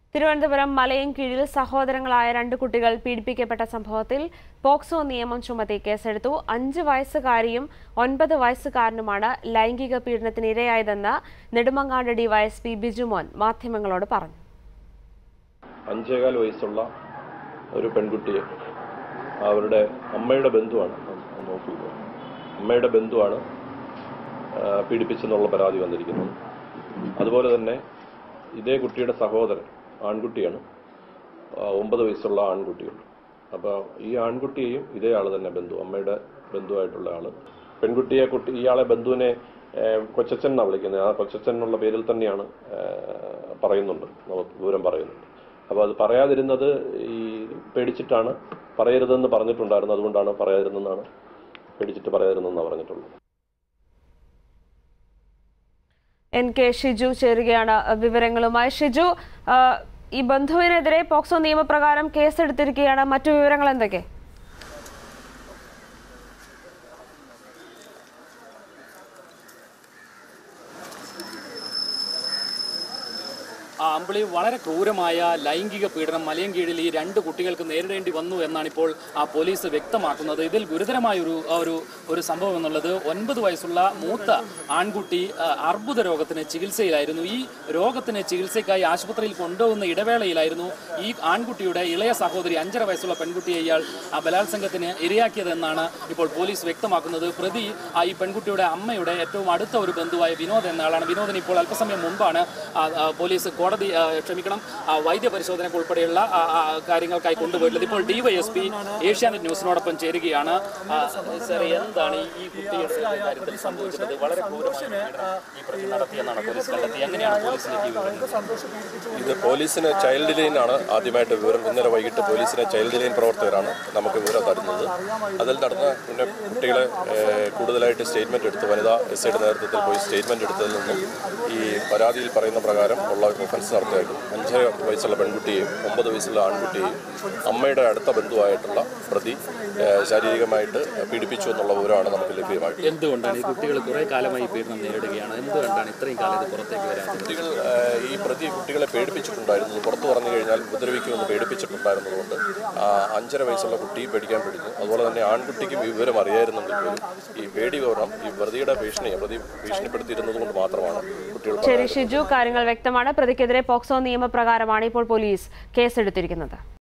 തിരുവനന്തപുരം മലയൻകീഴിൽ സഹോദരങ്ങളായ രണ്ട് കുട്ടികൾ പീഡിപ്പിക്കപ്പെട്ട സംഭവത്തിൽ പോക്സോ നിയമം ചുമത്തി കേസെടുത്തു അഞ്ച് വയസ്സുകാരിയും ഒൻപത് വയസ്സുകാരനുമാണ് ലൈംഗിക പീഡനത്തിന് ഇരയായതെന്ന് നെടുമങ്ങാട് ഡിവൈഎസ്പി ബിജുമോൻ മാധ്യമങ്ങളോട് പറഞ്ഞു അഞ്ചേകാൽ വയസ്സുള്ള ഒരു പെൺകുട്ടിയെ അവരുടെ അമ്മയുടെ ബന്ധുവാണ് നോക്കി അമ്മയുടെ ബന്ധുവാണ് ആ, പീഡിപ്പിച്ചെന്നുള്ള പരാതി വന്നിരിക്കുന്നത് അതുപോലെ തന്നെ ഇതേ കുട്ടിയുടെ സഹോദരൻ ആൺകുട്ടിയാണ് ആ, ഒമ്പത് വയസ്സുള്ള ആൺകുട്ടിയുണ്ട് അപ്പോൾ ഈ ആൺകുട്ടിയെയും ഇതേ ആൾ തന്നെ ബന്ധു അമ്മയുടെ ബന്ധുവായിട്ടുള്ള ആള് പെൺകുട്ടിയെ കുട്ടി ഇയാളെ ബന്ധുവിനെ ഏ, കൊച്ചച്ചൻ എന്നാണ് വിളിക്കുന്നത് ആ കൊച്ചച്ചൻ എന്നുള്ള പേരിൽ തന്നെയാണ് ഏ, പറയുന്നുണ്ട് നമുക്ക് വിവരം പറയുന്നുണ്ട് അപ്പോൾ അത് പറയാതിരുന്നത് ഈ പേടിച്ചിട്ടാണ് പറയരുതെന്ന് പറഞ്ഞിട്ടുണ്ടായിരുന്നു അതുകൊണ്ടാണ് പറയാതിരുന്നെന്നാണ് പേടിച്ചിട്ട് പറയാതിരുന്നെന്നാണ് പറഞ്ഞിട്ടുള്ളത് എൻ കെ ഷിജു ചേരുകയാണ് വിവരങ്ങളുമായി ഷിജു ആ, ഈ ബന്ധുവിനെതിരെ പോക്സോ നിയമപ്രകാരം കേസെടുത്തിരിക്കുകയാണ് മറ്റു വിവരങ്ങൾ എന്തൊക്കെ ആ അമ്പിളി വളരെ ക്രൂരമായ ലൈംഗിക പീഡനം മലയൻകീഴിൽ ഈ രണ്ട് കുട്ടികൾക്ക് നേരിടേണ്ടി വന്നു എന്നാണ് ഇപ്പോൾ ആ പോലീസ് വ്യക്തമാക്കുന്നത് ഇതിൽ ഗുരുതരമായ ഒരു ആ ഒരു ഒരു സംഭവം എന്നുള്ളത് ഒൻപത് വയസ്സുള്ള മൂത്ത ആൺകുട്ടി ആ, അർബുദ രോഗത്തിന് ചികിത്സയിലായിരുന്നു ഈ രോഗത്തിന് ചികിത്സയ്ക്കായി ആശുപത്രിയിൽ കൊണ്ടുപോകുന്ന ഇടവേളയിലായിരുന്നു ഈ ആൺകുട്ടിയുടെ ഇളയ സഹോദരി അഞ്ചര വയസ്സുള്ള പെൺകുട്ടിയെ ഇയാൾ ആ ബലാത്സംഗത്തിന് ഇരയാക്കിയതെന്നാണ് ഇപ്പോൾ പോലീസ് വ്യക്തമാക്കുന്നത് പ്രതി ആ ഈ പെൺകുട്ടിയുടെ അമ്മയുടെ ഏറ്റവും അടുത്ത ഒരു ബന്ധുവായ വിനോദ് എന്ന ആളാണ് വിനോദിന് ഇപ്പോൾ അല്പസമയം മുമ്പാണ് ആ, ആ, പോലീസ് കോടതി ആ, ക്ഷമിക്കണം ആ, വൈദ്യ പരിശോധനയ്ക്ക് ഉൾപ്പെടെയുള്ള ആ, ആ, കാര്യങ്ങൾക്കായി കൊണ്ടുപോയിട്ടുള്ളത് ഇപ്പോൾ ഡിവൈഎസ്പി ഏഷ്യാനെറ്റ് ന്യൂസിനോടൊപ്പം ചേരുകയാണ് ആ, സാർ എന്താണ് ഈ- ഈ കുട്ടിയുടെ കാര്യത്തിൽ സംഭവിച്ചത് വളരെ ക്രൂരമായ പീഡനം ഈ പ്രതി നടത്തിയെന്നാണ് പോലീസ് കണ്ടെത്തി എങ്ങനെയാണ് പോലീസിലേക്ക് ഈ വിവരം ഇത് പോലീസിന് ചൈൽഡ് ലൈനാണ് ആദ്യമായിട്ട് വിവരം ഇന്നലെ വൈകിട്ട് പോലീസിന് ചൈൽഡ് ലൈൻ പ്രവർത്തകരാണ് നമുക്ക് വിവരം തരുന്നത് അതിൽ നടന്ന പിന്നെ കുട്ടികളെ ഏഹ്, കൂടുതലായിട്ട് സ്റ്റേറ്റ്മെന്റ് എടുത്ത് വനിതാ എസ് ഐയുടെ നേതൃത്വത്തിൽ പോയി സ്റ്റേറ്റ്മെന്റ് എടുത്തതിൽ നിന്നും ഈ പരാതിയിൽ പറയുന്ന പ്രകാരം ഉള്ള റെഫറൻസ് നടത്തിയായിരുന്നു അഞ്ചര വയസ്സുള്ള പെൺകുട്ടിയെയും ഒമ്പത് വയസ്സുള്ള ആൺകുട്ടിയെയും അമ്മയുടെ അടുത്ത ബന്ധുവായിട്ടുള്ള പ്രതി ഏഹ്, ശാരീരികമായിട്ട് പീഡിപ്പിച്ചു എന്നുള്ള വിവരമാണ് നമുക്ക് ലഭ്യമായിട്ടുള്ളത് എന്തുകൊണ്ടാണ് ഈ കുട്ടികൾ കുറെ കാലമായി ഈ പീഡനം നേരിടുകയാണ് എന്തുകൊണ്ടാണ് ഇത്രയും കാലം ഇത് പുറത്തേക്ക് വരാത്തത് കുട്ടികൾ ഏഹ്, ഈ പ്രതി കുട്ടികളെ പേടിപ്പിച്ചിട്ടുണ്ടായിരുന്നു പുറത്തു പറഞ്ഞു കഴിഞ്ഞാൽ ഉപദ്രവിക്കുമെന്ന് പേടിപ്പിച്ചിട്ടുണ്ടായിരുന്നതുകൊണ്ട് ആ അഞ്ചര വയസ്സുള്ള കുട്ടി പേടിക്കാൻ പേടിച്ചു അതുപോലെ തന്നെ ആൺകുട്ടിക്ക് വിവരം അറിയായിരുന്നെങ്കിൽ പോലും ഈ പേടി വിവരം ഈ പ്രതിയുടെ ഭീഷണിയെ പ്രതി ഭീഷണിപ്പെടുത്തിയിരുന്നത് കൊണ്ട് മാത്രമാണ് കുട്ടികൾ ശരി ഷിജു കാര്യങ്ങൾ വ്യക്തമാണ് പ്രതിക്കെതിരെ പോക്സോ നിയമപ്രകാരമാണ് ഇപ്പോൾ പോലീസ് കേസെടുത്തിരിക്കുന്നത്